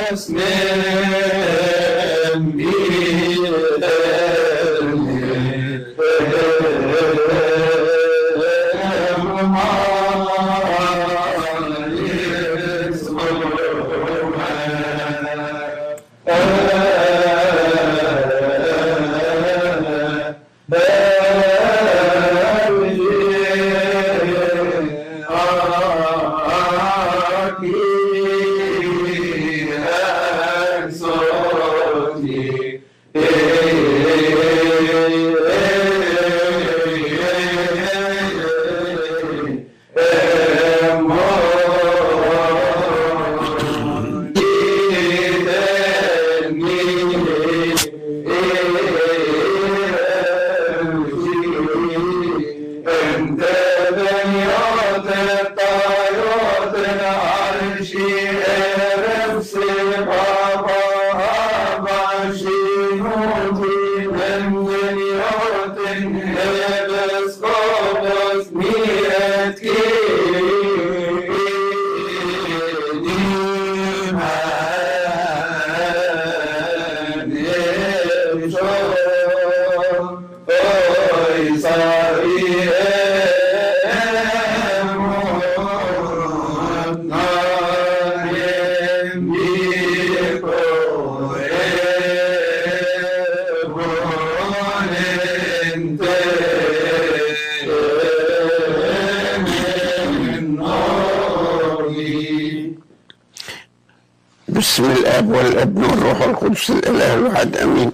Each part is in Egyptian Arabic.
بسم الاب والابن والروح القدس الاله الواحد امين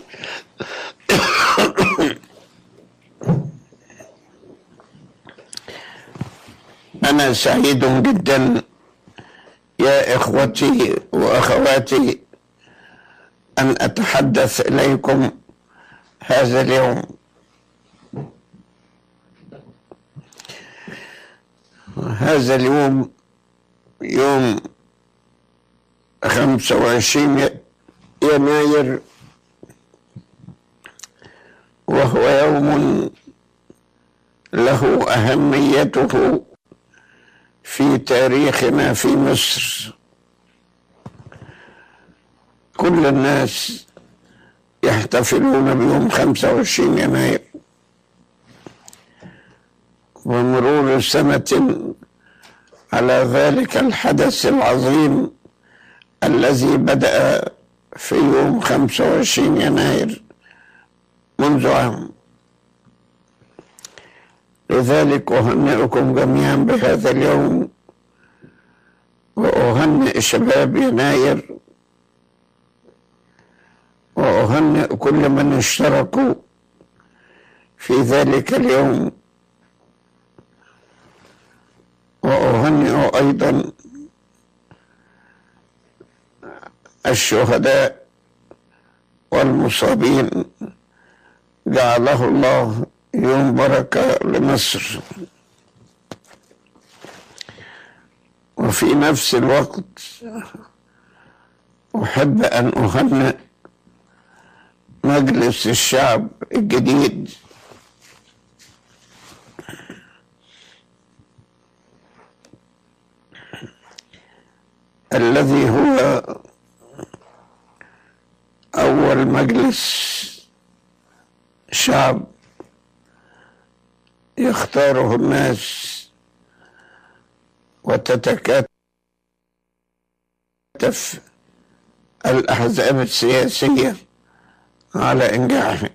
انا سعيد جدا يا اخوتي واخواتي ان اتحدث اليكم هذا اليوم هذا اليوم يوم خمسة وعشرين يناير وهو يوم له أهميته في تاريخنا في مصر كل الناس يحتفلون بيوم خمسة وعشرين يناير ومرور سنة على ذلك الحدث العظيم الذي بدأ في يوم 25 يناير منذ عام لذلك أهنئكم جميعا بهذا اليوم وأهنئ شباب يناير وأهنئ كل من اشتركوا في ذلك اليوم وأهنئ أيضا الشهداء والمصابين جعله الله يوم بركة لمصر وفي نفس الوقت أحب أن أهنئ مجلس الشعب الجديد الذي هو أول مجلس شعب يختاره الناس وتتكاتف الأحزاب السياسية على إنجاحه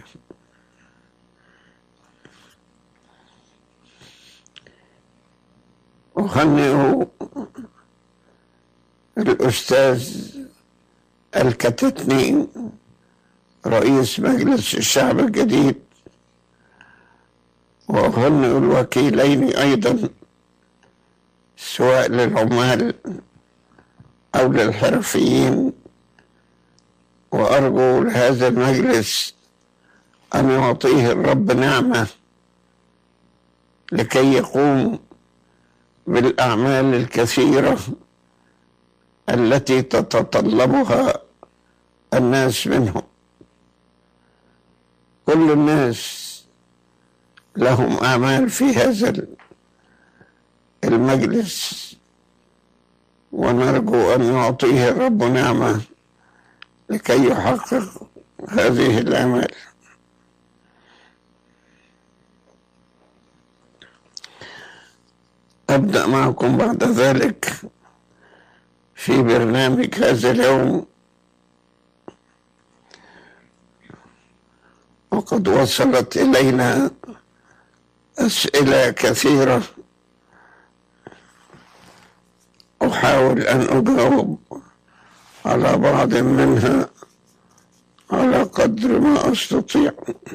أهنئ الأستاذ الكتتني رئيس مجلس الشعب الجديد وأهنئ الوكيلين أيضا سواء للعمال أو للحرفيين وأرجو لهذا المجلس أن يعطيه الرب نعمة لكي يقوم بالأعمال الكثيرة التي تتطلبها الناس منهم كل الناس لهم أعمال في هذا المجلس ونرجو أن يعطيه الرب نعمة لكي يحقق هذه الآمال أبدأ معكم بعد ذلك في برنامج هذا اليوم وقد وصلت إلينا أسئلة كثيرة أحاول أن أجاوب على بعض منها على قدر ما أستطيع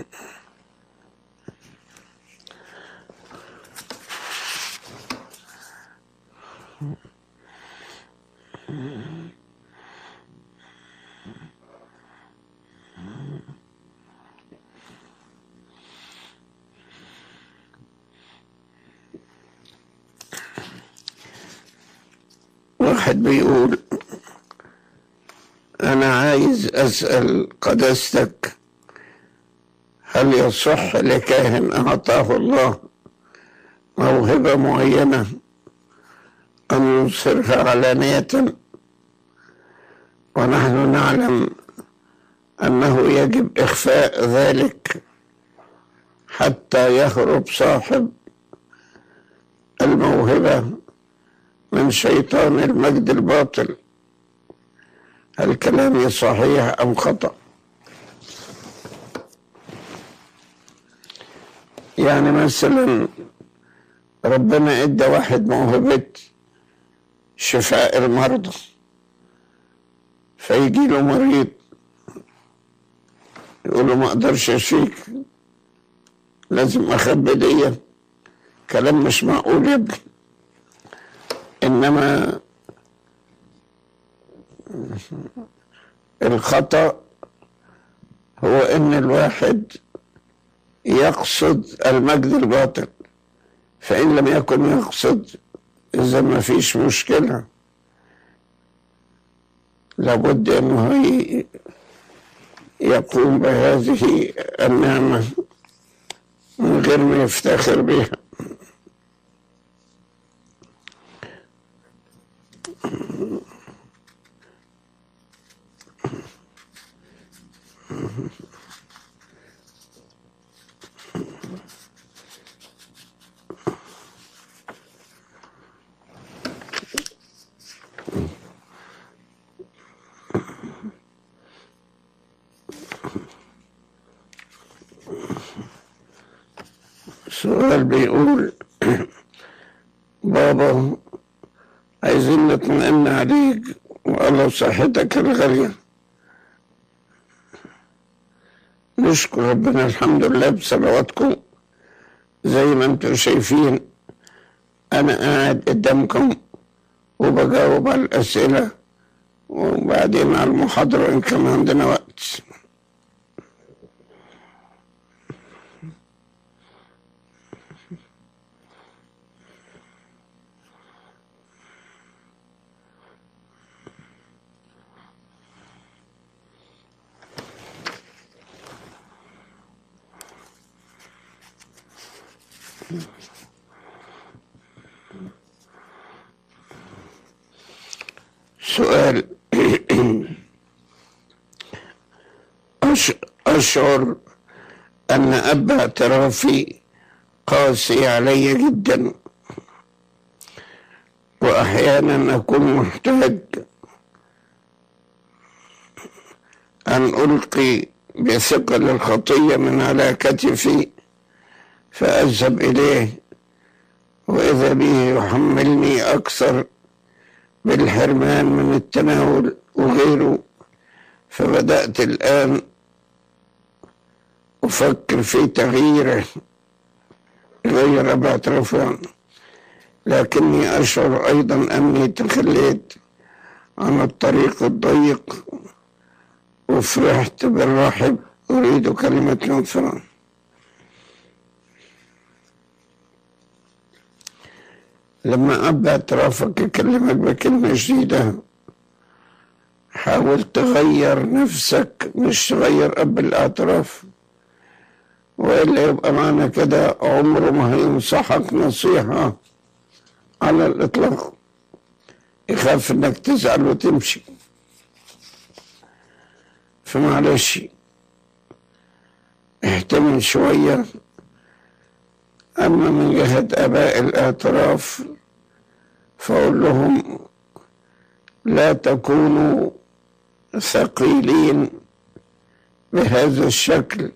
واحد بيقول أنا عايز أسأل قداستك هل يصح لكاهن أعطاه الله موهبة معينة أن يظهرها علانية ونحن نعلم أنه يجب إخفاء ذلك حتى يهرب صاحب الموهبة من شيطان المجد الباطل هل كلامي صحيح أم خطأ يعني مثلا ربنا ادى واحد موهبة شفاء المرضى فيجي له مريض يقول له ما اقدرش اشفيك لازم اخبي دي كلام مش معقول يا ابني انما الخطأ هو ان الواحد يقصد المجد الباطل فإن لم يكن يقصد إذا ما فيش مشكلة لابد أنه يقوم بهذه النعمة من غير ما يفتخر بها سؤال بيقول بابا عايزين نطمئن عليك والله صحتك الغالية نشكر ربنا الحمد لله بصلواتكم زي ما انتم شايفين انا قاعد قدامكم وبجاوب على الاسئله وبعدين على المحاضره ان كان عندنا وقت سؤال أش- أشعر أن أب اعترافي قاسي علي جدا وأحيانا أكون محتاج أن ألقي بثقل الخطية من على كتفي فأذهب إليه وإذا به يحملني أكثر بالحرمان من التناول وغيره فبدأت الآن أفكر في تغييره غير باعتراف عنه لكني أشعر أيضا أني تخليت عن الطريق الضيق وفرحت بالراحب أريد كلمة الغفران لما أب اعترافك يكلمك بكلمة جديدة حاول تغير نفسك مش تغير أب الاعتراف وإلا يبقى معنى كده عمره ما هينصحك نصيحة على الإطلاق يخاف إنك تزعل وتمشي فمعلش احتمل شوية أما من جهة آباء الاعتراف فأقول لهم لا تكونوا ثقيلين بهذا الشكل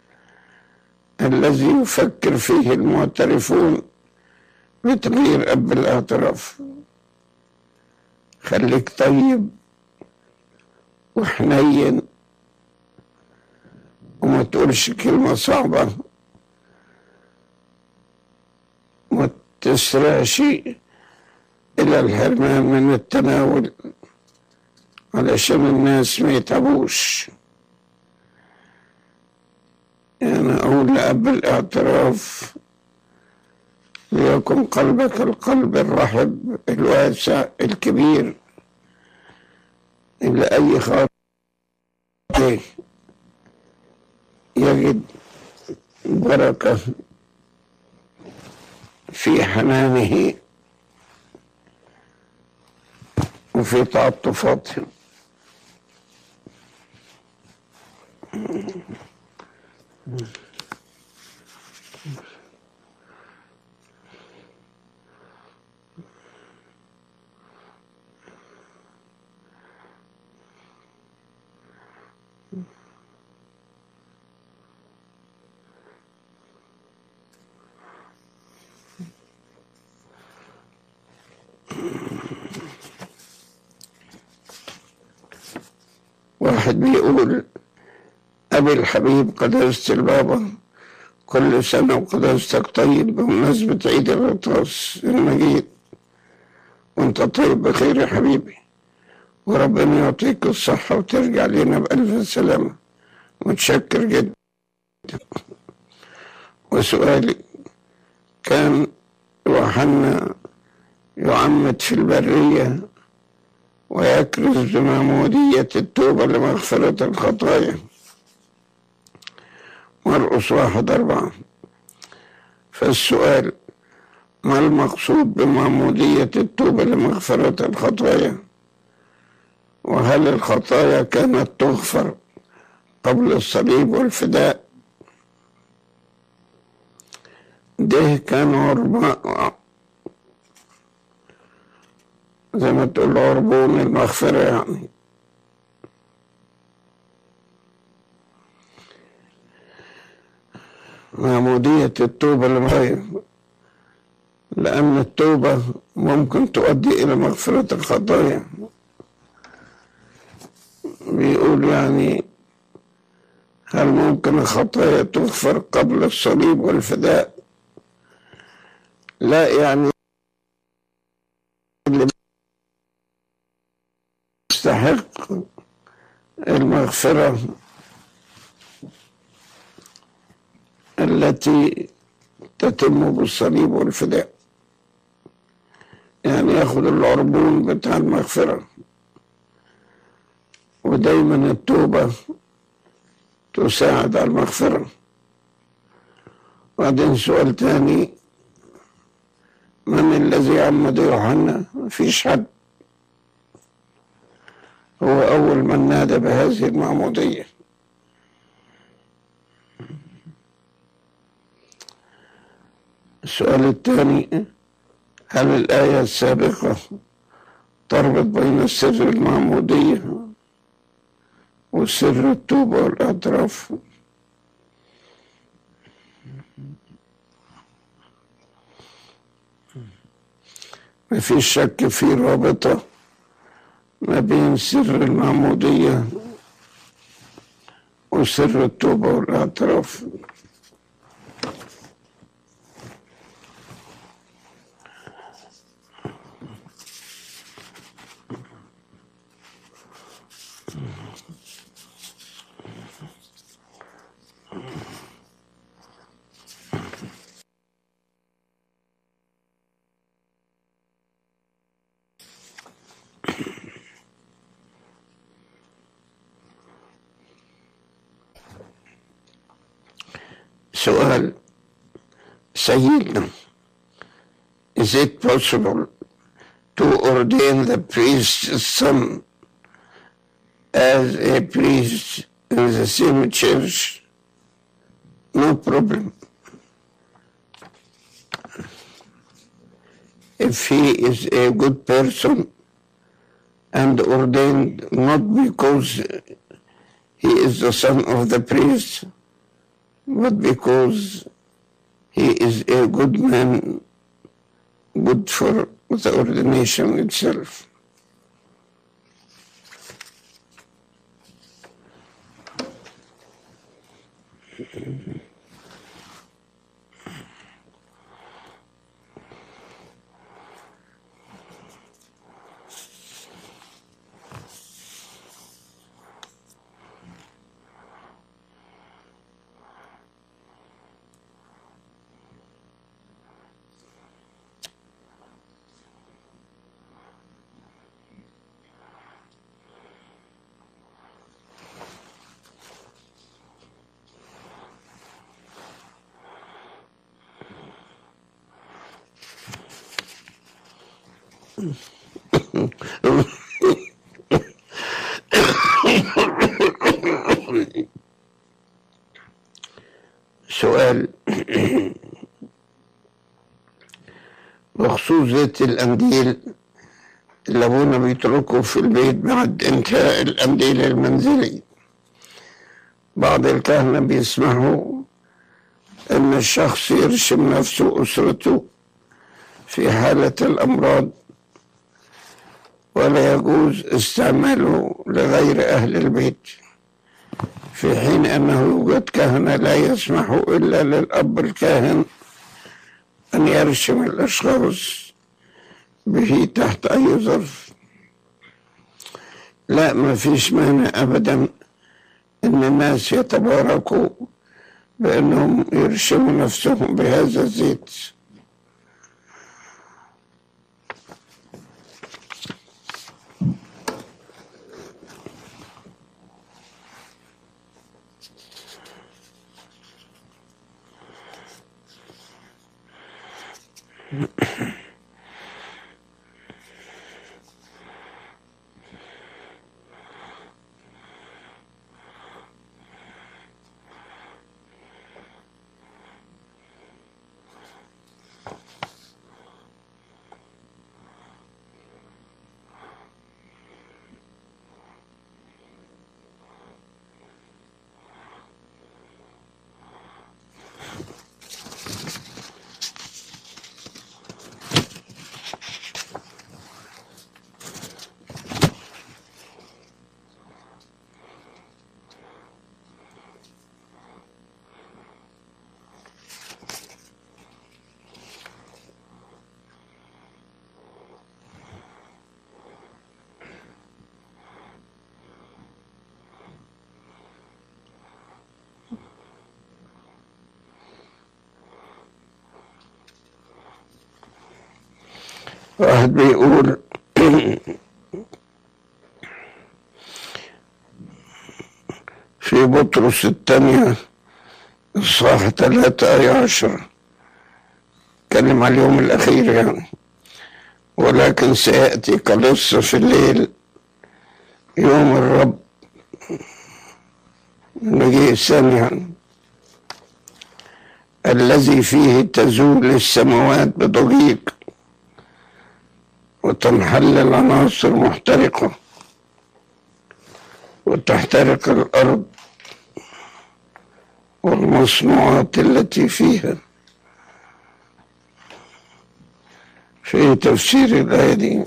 الذي يفكر فيه المعترفون بتغيير أب الاعتراف خليك طيب وحنين وما تقولش كلمة صعبة وما تسرعش إلى الحرمان من التناول علشان الناس ما يتعبوش يعني أقول لأب الاعتراف ليكن قلبك القلب الرحب الواسع الكبير إلى أي خاطئ يجد بركة في حنانه وفي تعاطفاته واحد بيقول أبي الحبيب قداسة البابا كل سنة وقداستك طيب بمناسبة عيد الغطاس المجيد وانت طيب بخير يا حبيبي وربنا يعطيك الصحة وترجع لنا بألف سلامة متشكر جدا وسؤالي كان يوحنا يعمد في البرية ويكرز بمعمودية التوبة لمغفرة الخطايا مرقس واحد أربعة فالسؤال ما المقصود بمعمودية التوبة لمغفرة الخطايا وهل الخطايا كانت تغفر قبل الصليب والفداء ده كان عرباء زي ما تقول عربون المغفرة يعني معمودية التوبة للغير لأن التوبة ممكن تؤدي إلى مغفرة الخطايا بيقول يعني هل ممكن الخطايا تغفر قبل الصليب والفداء لا يعني اللي يستحق المغفرة التي تتم بالصليب والفداء يعني ياخد العربون بتاع المغفرة ودايما التوبة تساعد على المغفرة بعدين سؤال تاني من الذي عمد يوحنا مفيش حد هو أول من نادى بهذه المعمودية السؤال الثاني هل الآية السابقة تربط بين السر المعمودية وسر التوبة والأطراف ما فيش شك في رابطة ما بين سر المعمودية وسر التوبة والاعتراف سؤال سيدنا Is it possible to ordain the priest's son as a priest in the same church, no problem. If he is a good person and ordained not because he is the son of the priest, but because he is a good man, good for the ordination itself. سؤال بخصوص زيت القنديل اللي ابونا بيتركه في البيت بعد انتهاء القنديل المنزلي بعض الكهنة بيسمحوا ان الشخص يرشم نفسه واسرته في حالة الامراض ولا يجوز استعماله لغير اهل البيت في حين أنه يوجد كهنة لا يسمح إلا للأب الكاهن أن يرشم الأشخاص به تحت أي ظرف لا ما فيش مانع أبدا أن الناس يتباركوا بأنهم يرشموا نفسهم بهذا الزيت واحد بيقول في بطرس الثانية الصفحة ثلاثة آية عشرة كلم على اليوم الأخير يعني ولكن سيأتي كلص في الليل يوم الرب نجي الثاني يعني الذي فيه تزول السماوات بضجيج وتنحل العناصر محترقة وتحترق الأرض والمصنوعات التي فيها في تفسير الآية دي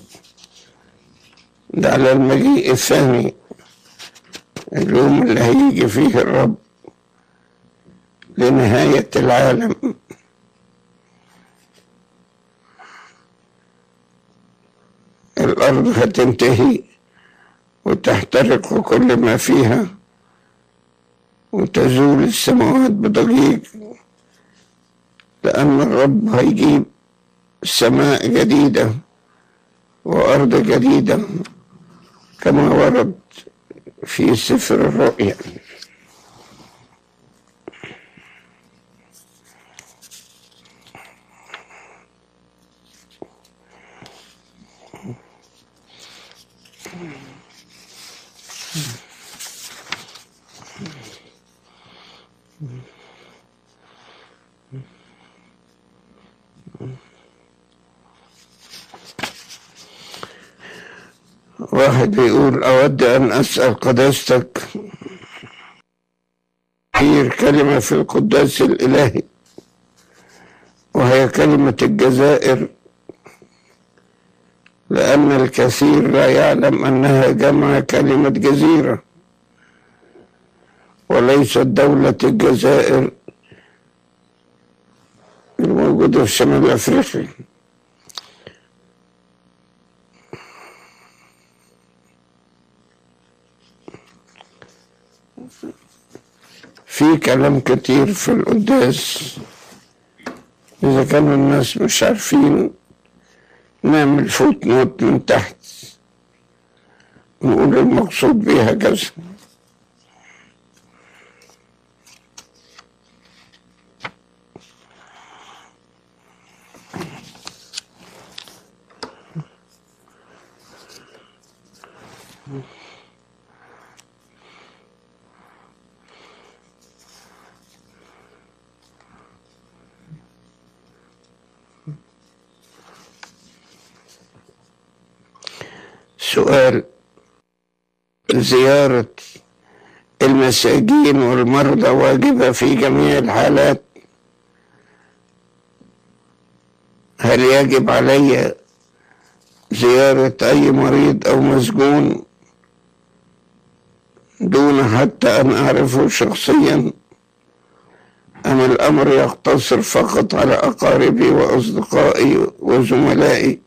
ده على المجيء الثاني اليوم اللي هيجي فيه الرب لنهاية العالم الأرض هتنتهي وتحترق كل ما فيها وتزول السماوات بضجيج لأن الرب هيجيب سماء جديدة وأرض جديدة كما ورد في سفر الرؤيا واحد بيقول أود أن أسأل قداستك خير كلمة في القداس الإلهي وهي كلمة الجزائر لأن الكثير لا يعلم أنها جمع كلمة جزيرة وليست دولة الجزائر الموجودة في شمال أفريقيا في كلام كتير في القداس إذا كانوا الناس مش عارفين نعمل فوت نوت من تحت نقول المقصود بيها كذا سؤال زيارة المساجين والمرضى واجبة في جميع الحالات هل يجب علي زيارة أي مريض أو مسجون دون حتى أن أعرفه شخصيا أم الأمر يقتصر فقط على أقاربي وأصدقائي وزملائي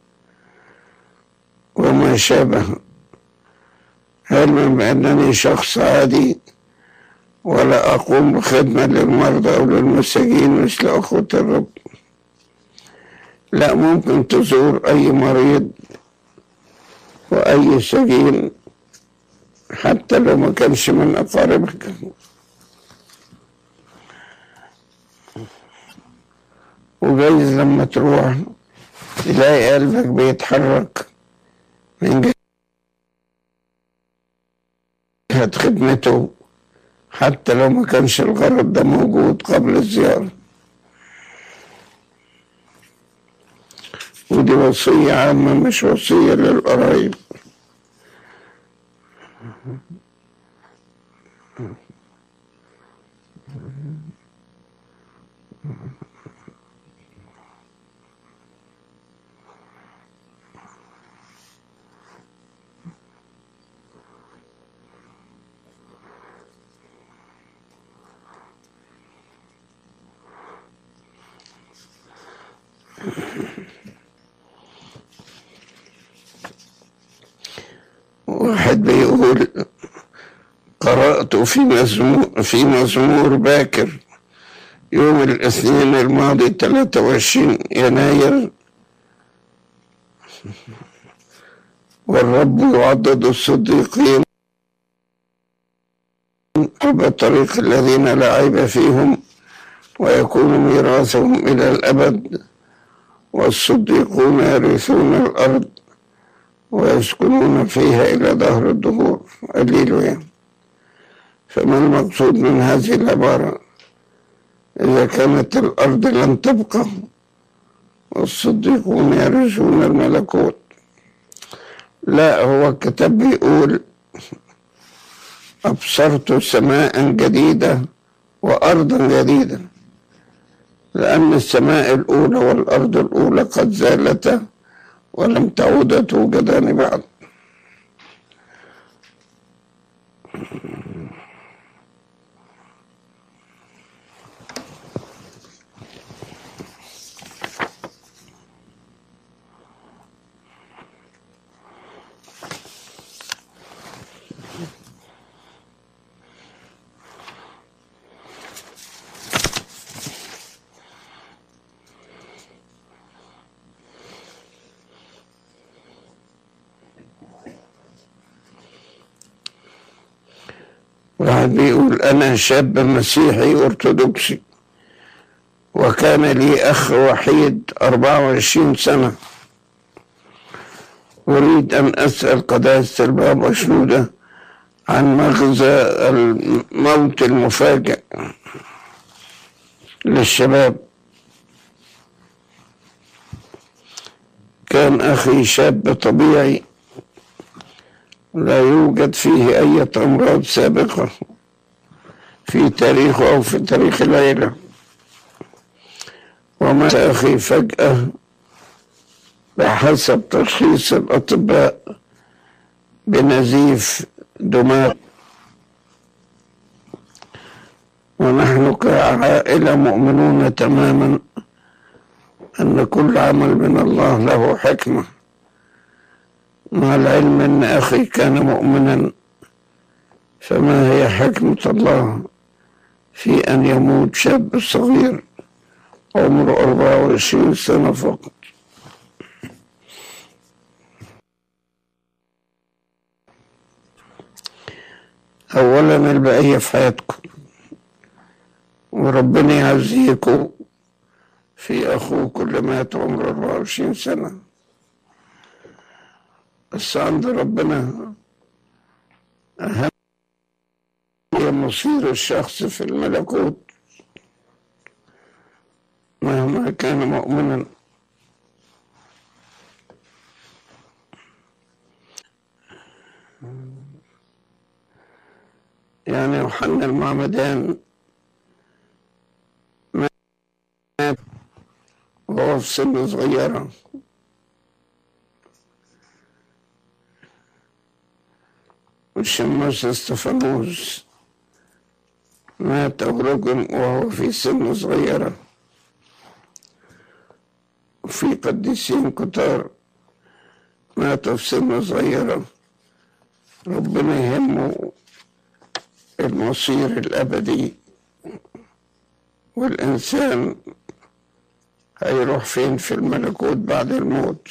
وما شابه علما بأنني شخص عادي ولا أقوم بخدمة للمرضى أو للمساجين مثل أخوة الرب لا ممكن تزور أي مريض وأي سجين حتى لو ما كانش من أقاربك وجايز لما تروح تلاقي قلبك بيتحرك من جهة خدمته حتى لو ما كانش الغرض ده موجود قبل الزيارة ودي وصية عامة مش وصية للقرايب واحد بيقول قرأت في مزمور في مزمور باكر يوم الاثنين الماضي 23 يناير والرب يعضد الصديقين بطريق الذين لا عيب فيهم ويكون ميراثهم إلى الأبد والصديقون يرثون الأرض ويسكنون فيها إلى ظهر الدهور الليلويا فما المقصود من هذه العبارة إذا كانت الأرض لن تبقى والصديقون يرثون الملكوت لا هو الكتاب بيقول أبصرت سماء جديدة وأرضا جديدة لأن السماء الأولى والأرض الأولى قد زالتا ولم تعودا توجدان بعد واحد بيقول أنا شاب مسيحي أرثوذكسي وكان لي أخ وحيد أربعة وعشرين سنة أريد أن أسأل قداسة البابا شنودة عن مغزى الموت المفاجئ للشباب كان أخي شاب طبيعي لا يوجد فيه أي أمراض سابقة في تاريخه أو في تاريخ العيلة ومات أخي فجأة بحسب تشخيص الأطباء بنزيف دماغ ونحن كعائلة مؤمنون تماما أن كل عمل من الله له حكمة مع العلم أن أخي كان مؤمنا فما هي حكمة الله في أن يموت شاب صغير عمره 24 سنة فقط أولا البقية في حياتكم وربنا يعزيكم في أخوك اللي مات عمره 24 سنة بس عند ربنا أهم هي مصير الشخص في الملكوت مهما كان مؤمنا يعني يوحنا المعمدان مات وهو في سن صغيرة والشماس استفانوس مات أو رجم وهو في سن صغيرة وفي قديسين كتار ماتوا في سن صغيرة ربنا يهمه المصير الأبدي والإنسان هيروح فين في الملكوت بعد الموت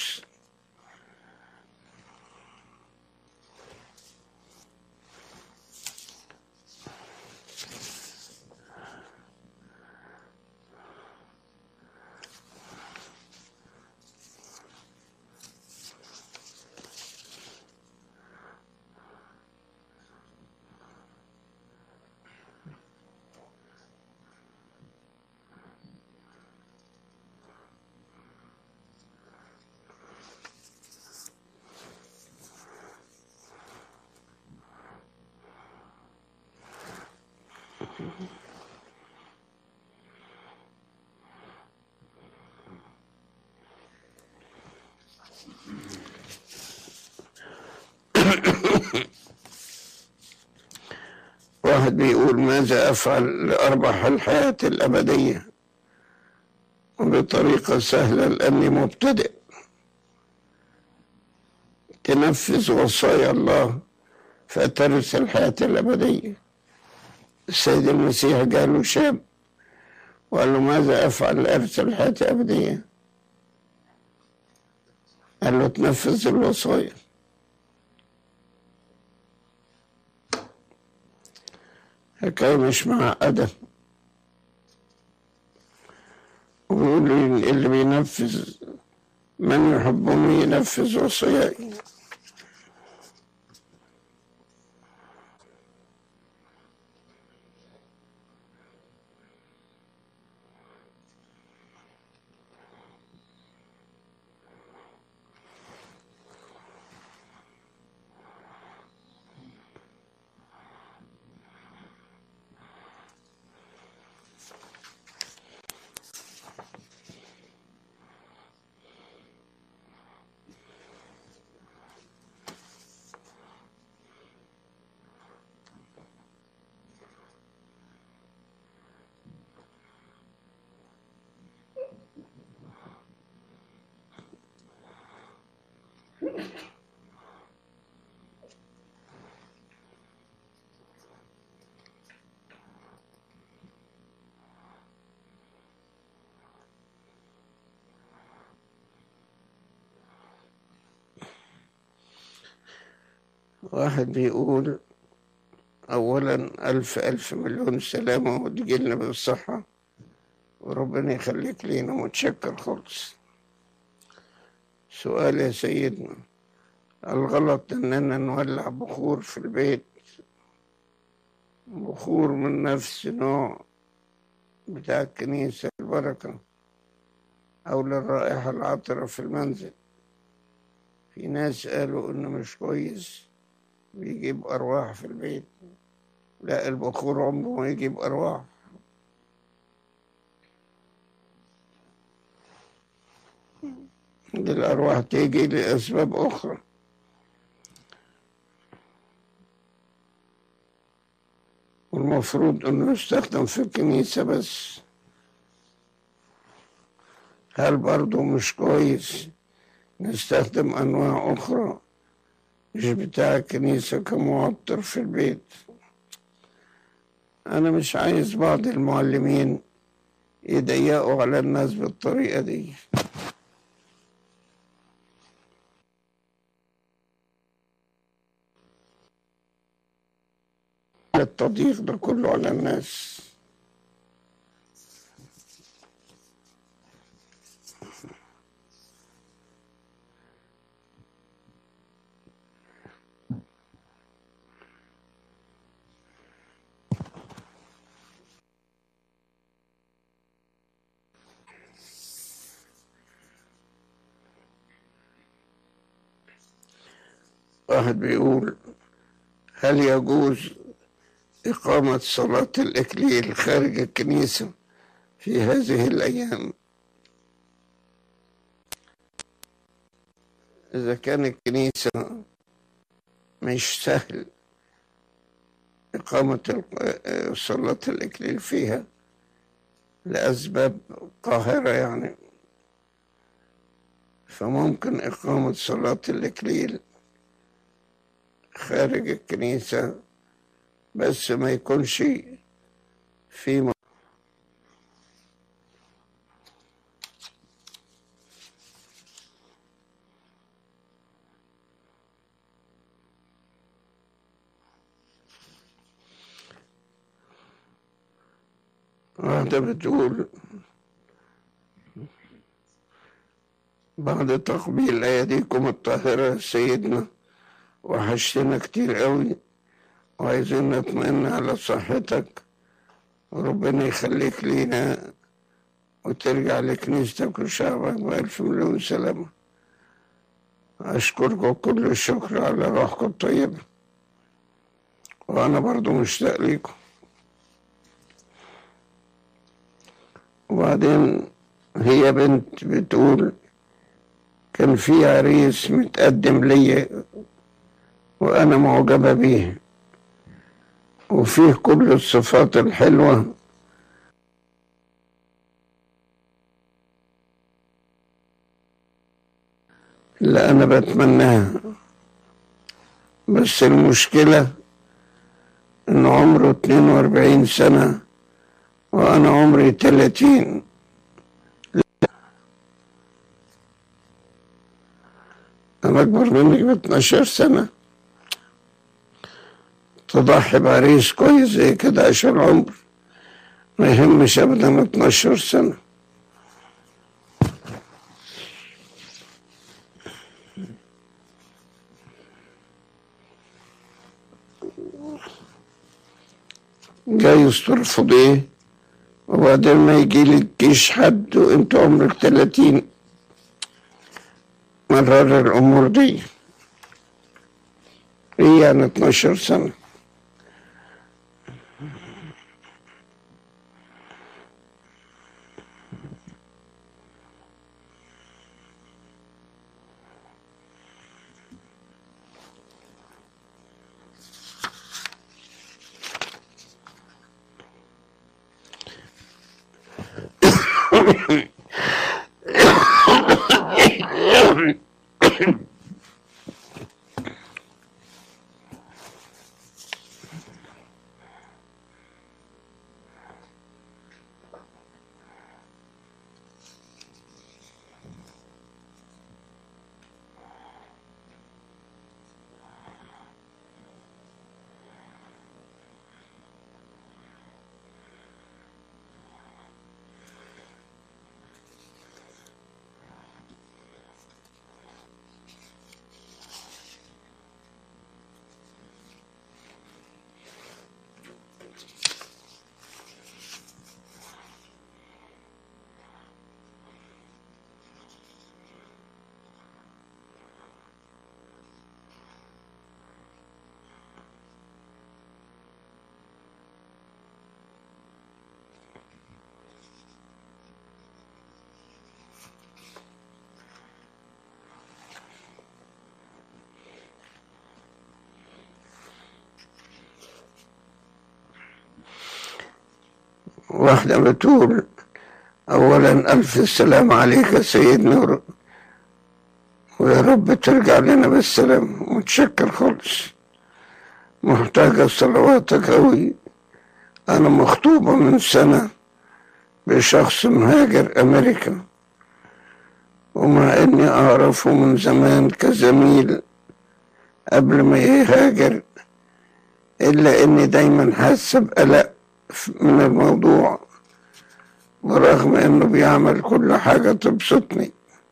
واحد بيقول ماذا أفعل لأربح الحياة الأبدية بطريقة سهلة لأني مبتدئ تنفذ وصايا الله فترث الحياة الأبدية السيد المسيح قال له شاب وقال له ماذا أفعل لأرث الحياة الأبدية قال له تنفذ الوصايا حكاية مش معقدة ويقول لي اللي بينفذ من يحبني ينفذ وصاياي واحد بيقول أولا ألف ألف مليون سلامة وتجيلنا بالصحة وربنا يخليك لينا متشكر خالص سؤال يا سيدنا الغلط إننا نولع بخور في البيت بخور من نفس نوع بتاع الكنيسة البركة أو للرائحة العطرة في المنزل في ناس قالوا إنه مش كويس بيجيب أرواح في البيت لا البخور عمره ما يجيب أرواح دي الأرواح تيجي لأسباب أخرى والمفروض إنه يستخدم في الكنيسة بس هل برضه مش كويس نستخدم أنواع أخرى مش بتاع الكنيسة كمعطر في البيت أنا مش عايز بعض المعلمين يضيقوا على الناس بالطريقة دي التضييق ده كله على الناس واحد بيقول هل يجوز إقامة صلاة الإكليل خارج الكنيسة في هذه الأيام إذا كان الكنيسة مش سهل إقامة ال- صلاة الإكليل فيها لأسباب قاهرة يعني فممكن إقامة صلاة الإكليل خارج الكنيسة بس ما يكونش في م- واحدة بتقول بعد تقبيل أيديكم الطاهرة سيدنا وحشتنا كتير قوي وعايزين نطمئن على صحتك وربنا يخليك لينا وترجع لكنيستك وشعبك بألف مليون سلامة أشكركم كل الشكر على روحكم الطيبة وأنا برضو مشتاق ليكم وبعدين هي بنت بتقول كان في عريس متقدم ليا وأنا معجبة بيه وفيه كل الصفات الحلوة اللي أنا بتمناها بس المشكلة إن عمره 42 سنة وأنا عمري 30 أنا أكبر منك ب 12 سنة تضحي بعريس كويس زي كده عشان العمر ما يهمش أبدا 12 سنة جايز ترفض ايه وبعدين ما يجي لك جيش حد وانت عمرك 30 مرر الامور دي ايه يعني 12 سنة واحدة بتقول أولا ألف سلام عليك يا سيد نور ويا رب ترجع لنا بالسلام متشكر خالص محتاجة صلواتك أوي أنا مخطوبة من سنة بشخص مهاجر أمريكا ومع إني أعرفه من زمان كزميل قبل ما يهاجر إلا إني دايما حاسة بقلق من الموضوع برغم إنه بيعمل كل حاجة تبسطني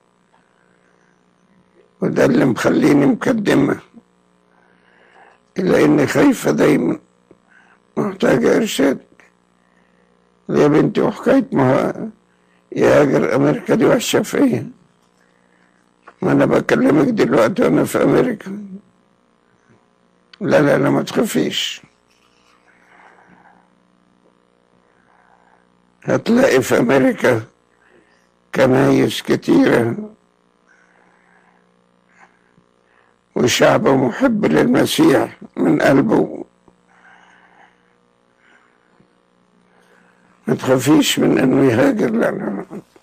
وده اللي مخليني مكدمة إلا إني خايفة دايما محتاجة إرشاد يا بنتي وحكاية ما يهاجر أمريكا دي وحشة فيا ما أنا بكلمك دلوقتي وأنا في أمريكا لا لا لا ما تخافيش هتلاقي في أمريكا كنايس كتيرة وشعب محب للمسيح من قلبه ما تخافيش من انه يهاجر لا لا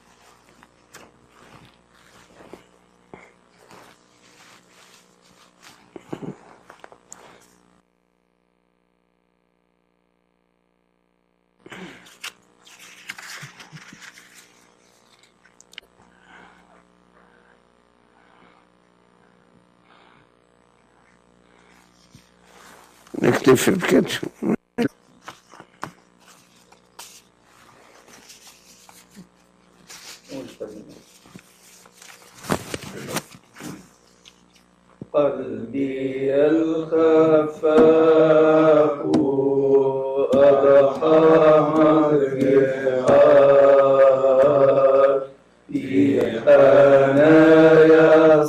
نكتفي بكده قلبي الخفاف أضحى مرجعات في حنايا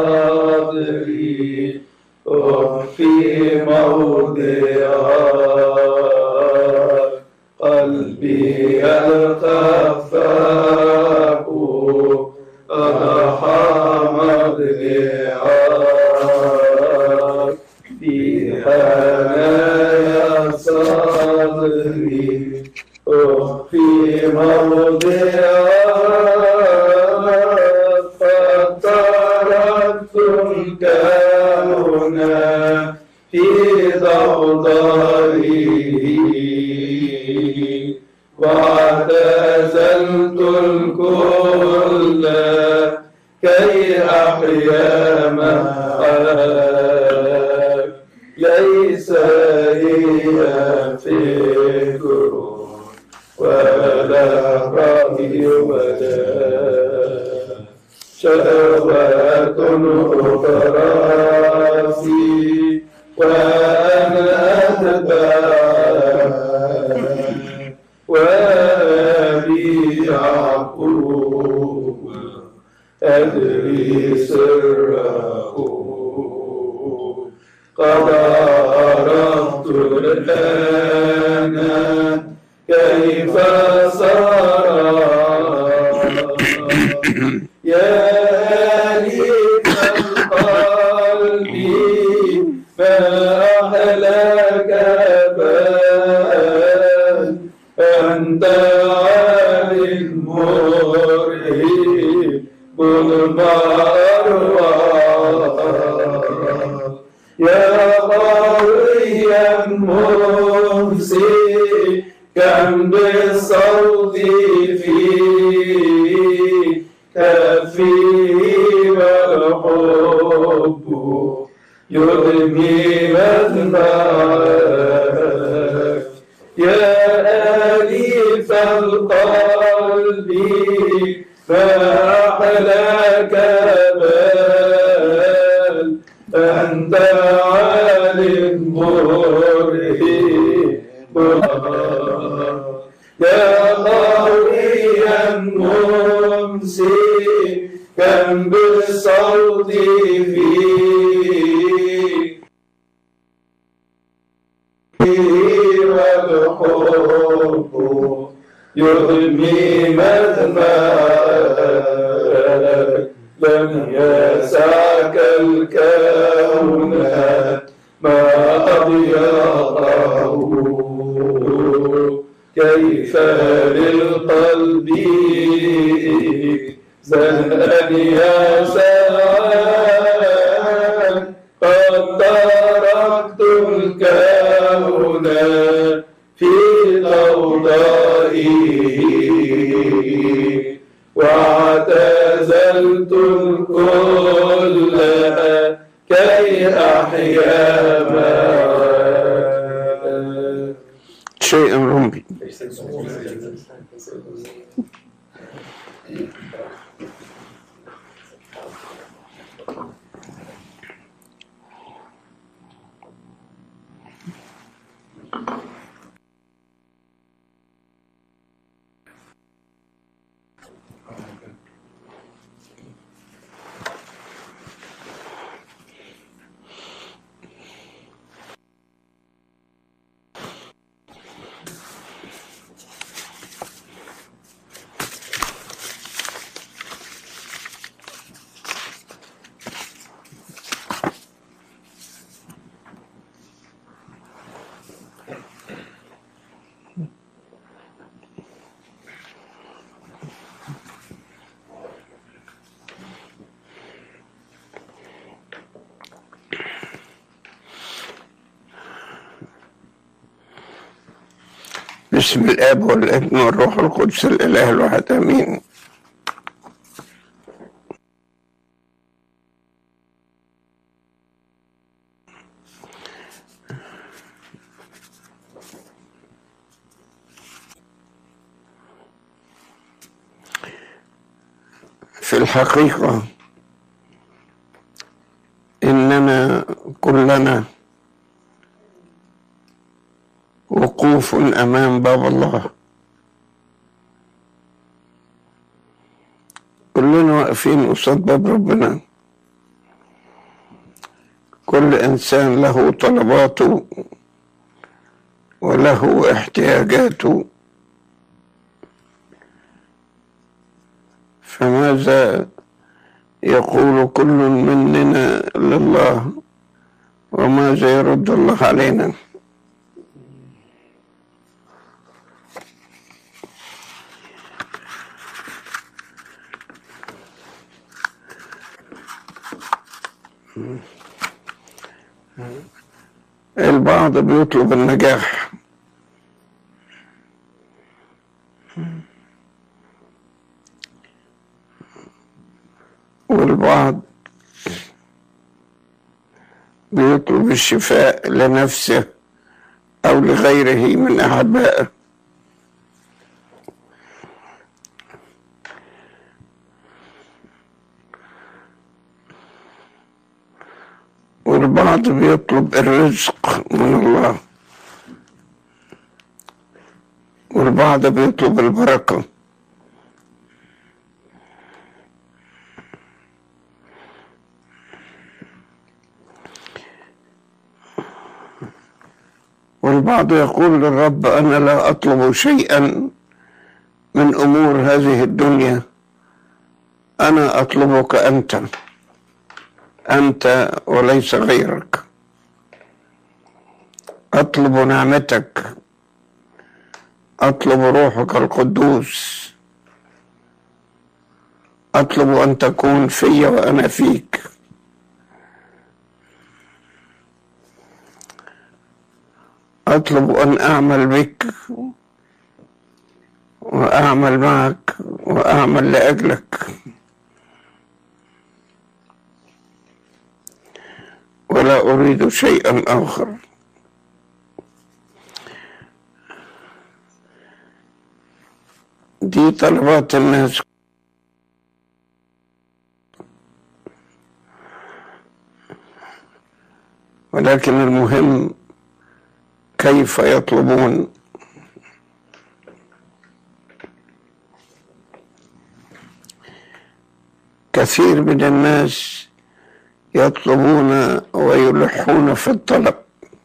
صدري أخفي موضعات قلبي الخفاف أضحى مرجعات في حنايا صدري أخفي موضعات فتركت الكون في ضوضائه واعتزلت الكل كي أحيا معك ليس لي فكر ولا رأي ولا شهوات أخرى في وأنا أتبعك وأبي يعقوب أدري سره قد عرفت الآن كيف سرى يا ليت القلب ما أحلاك بال أنت عالم مرهب بالمروى يا قويا ممسي كم بالصوت في كفي والحب يدمي مذنبك يا أليف القلب ما أحلاك بال أنت عالم مرهب يا قويا ممسي كم بالصوت فيك والحب يغني مذنبك لم يسعك الكون ما أضيقه كيف للقلب زهقا يا سعاد قد تركت الكون في ضوضائه واعتزلت الكل كي أحيا معك شيء رمبي بسم الاب والابن والروح القدس الاله الواحد امين في الحقيقه اننا كلنا وقوف امام باب الله كلنا واقفين قصاد باب ربنا كل انسان له طلباته وله احتياجاته فماذا يقول كل مننا لله وماذا يرد الله علينا البعض بيطلب النجاح والبعض بيطلب الشفاء لنفسه أو لغيره من أحبائه والبعض بيطلب الرزق من الله والبعض بيطلب البركة والبعض يقول للرب أنا لا أطلب شيئا من أمور هذه الدنيا أنا أطلبك أنت أنت وليس غيرك أطلب نعمتك أطلب روحك القدوس أطلب أن تكون في وأنا فيك أطلب أن أعمل بك وأعمل معك وأعمل لأجلك ولا أريد شيئا آخر دي طلبات الناس ولكن المهم كيف يطلبون كثير من الناس يطلبون ويلحون في الطلب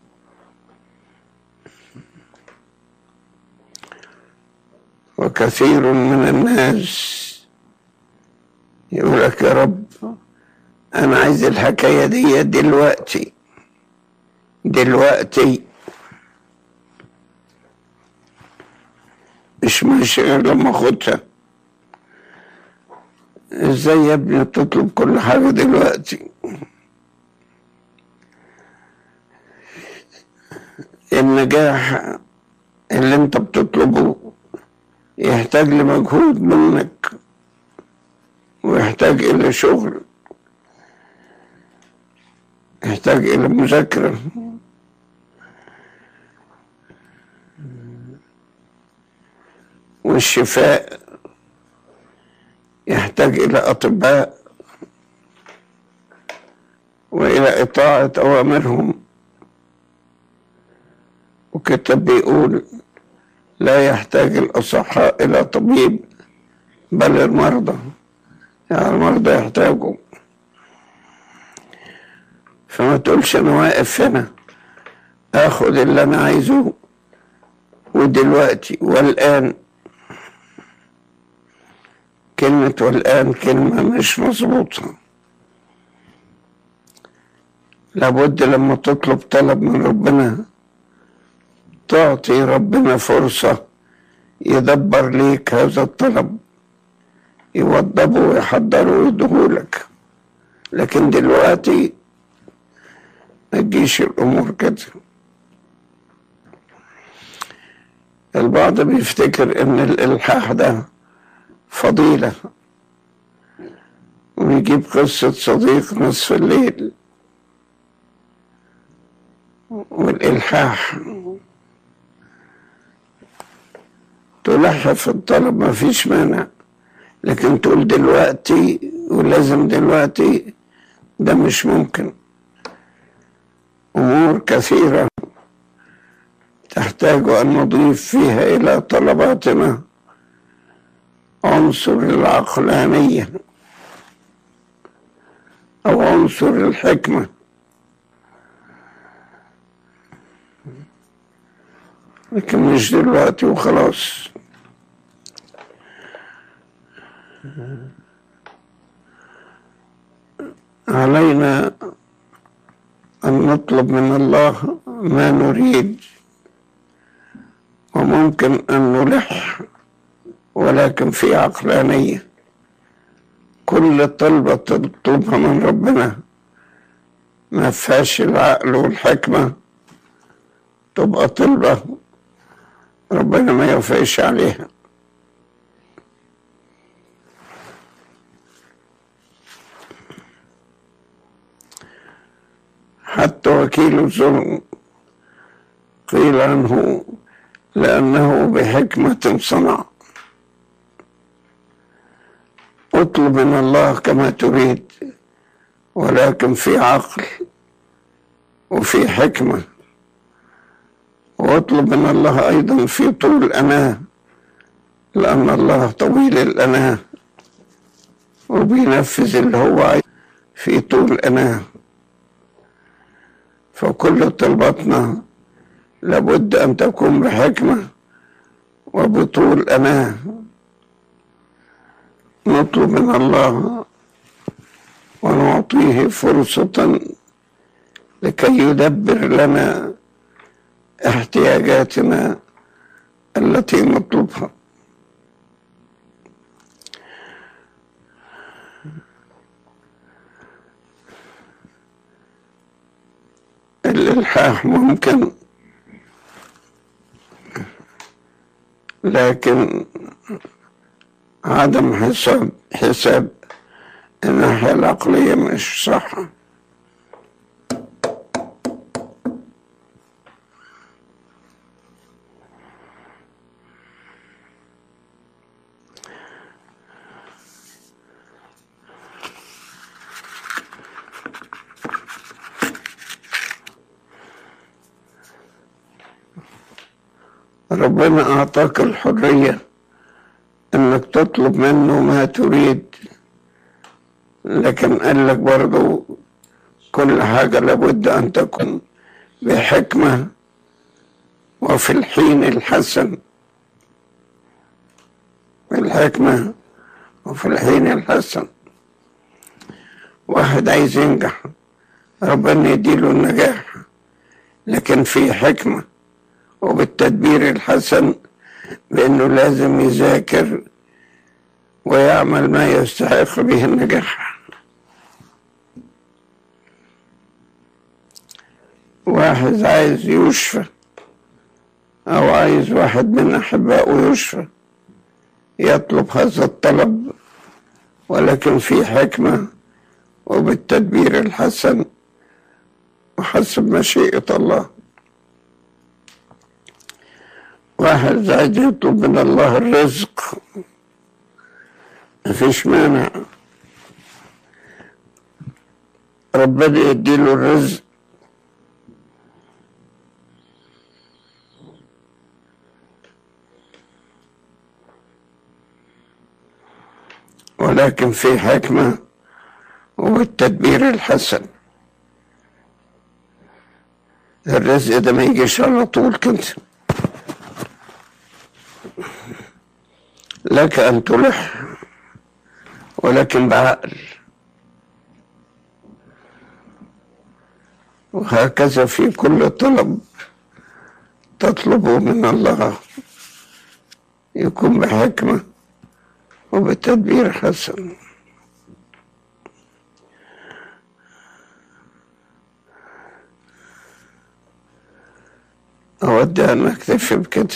وكثير من الناس يقول لك يا رب انا عايز الحكايه دي دلوقتي دلوقتي مش ماشي غير لما اخدها ازاي يا ابني تطلب كل حاجة دلوقتي النجاح اللي انت بتطلبه يحتاج لمجهود منك ويحتاج الى شغل يحتاج الى مذاكرة والشفاء يحتاج إلى أطباء وإلى إطاعة أوامرهم وكتب بيقول لا يحتاج الأصحاء إلى طبيب بل المرضى يعني المرضى يحتاجوا فما تقولش أنا واقف هنا آخد اللي أنا عايزه ودلوقتي والآن كلمة والآن كلمة مش مظبوطة لابد لما تطلب طلب من ربنا تعطي ربنا فرصة يدبر ليك هذا الطلب يوضبه ويحضره ويديهولك لكن دلوقتي ما تجيش الأمور كده البعض بيفتكر إن الإلحاح ده فضيلة ويجيب قصة صديق نصف الليل والإلحاح تلح في الطلب ما فيش مانع لكن تقول دلوقتي ولازم دلوقتي ده مش ممكن أمور كثيرة تحتاج أن نضيف فيها إلى طلباتنا عنصر العقلانية أو عنصر الحكمة لكن مش دلوقتي وخلاص علينا أن نطلب من الله ما نريد وممكن أن نلح ولكن في عقلانية كل طلبة تطلبها من ربنا ما فيهاش العقل والحكمة تبقى طلبة ربنا ما يوفيش عليها حتى وكيل الظلم قيل عنه لأنه بحكمة صنع اطلب من الله كما تريد ولكن في عقل وفي حكمة واطلب من الله أيضا في طول الأناة لأن الله طويل الأناة وبينفذ اللي هو عايز في طول الأناة فكل طلباتنا لابد أن تكون بحكمة وبطول أناه نطلب من الله ونعطيه فرصة لكي يدبر لنا احتياجاتنا التي نطلبها الإلحاح ممكن لكن عدم حساب حساب الناحية العقلية مش صح ربنا أعطاك الحرية انك تطلب منه ما تريد لكن قال لك برضو كل حاجة لابد ان تكون بحكمة وفي الحين الحسن بالحكمة وفي الحين الحسن واحد عايز ينجح ربنا يديله النجاح لكن في حكمة وبالتدبير الحسن بأنه لازم يذاكر ويعمل ما يستحق به النجاح واحد عايز يشفى أو عايز واحد من أحبائه يشفى يطلب هذا الطلب ولكن في حكمة وبالتدبير الحسن وحسب مشيئة الله واحد عايز يطلب من الله الرزق مفيش مانع ربنا يديله الرزق ولكن في حكمة والتدبير الحسن الرزق ده ما يجيش على طول كده لك أن تلح ولكن بعقل وهكذا في كل طلب تطلبه من الله يكون بحكمة وبتدبير حسن أود أن أكتفي بكده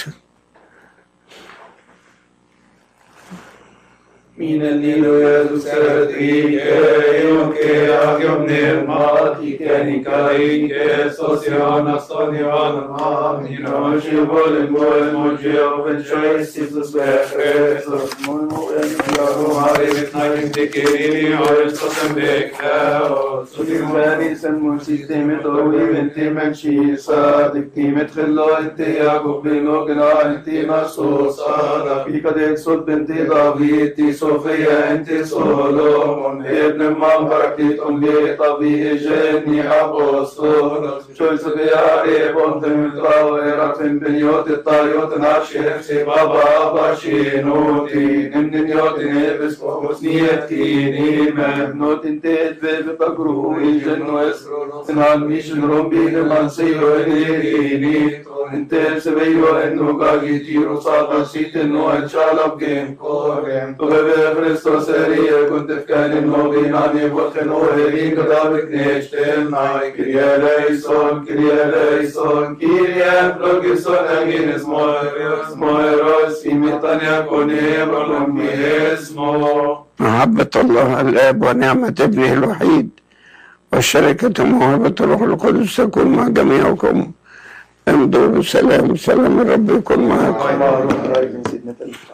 من النيل يسكرتي يوكي أجم نعماتي كاني كاين سوسيان صنيان آمين وشبول المول مجيء بن شوي سيسوس بخيسوس مو يارو هاري بتنايم تكيريني ويسوسم بكاو سوتي ماني سن موسيق تيمت روي بنتي منشي صادق تيمت خلو انت يعقوب بنو قنا انت نصوص صادق في قد صوت بنتي ضابيتي صوفيا انت سولومون ابن مباركت امي طبي جني ابوستول شوي سبياري بنت متراويرة بنيوت الطايوت ناشر سي بابا باشينوتي نمن نيوتي نبس وحسنيتي نيمة نوت انت ببقرو جنو اسرو سنان ميشن رومبي لمن سيو انيريني انت سبيو انو قاقي تيرو صاغا سيت انو اتشالب جيم كوريم تغبي خريستوس اريا كنت فكان نوغيناني وخنو هري قدابك نيشتن ناي كريا ليسون كريا ليسون كريا بلوكيسون اجين اسمويروس مويروس إيميتانيا كوني برلومي اسمو محبة الله الآب ونعمة ابنه الوحيد والشركة موهبة الروح القدس تكون مع جميعكم امضوا بسلام سلام الرب يكون معكم الله يكون سيدنا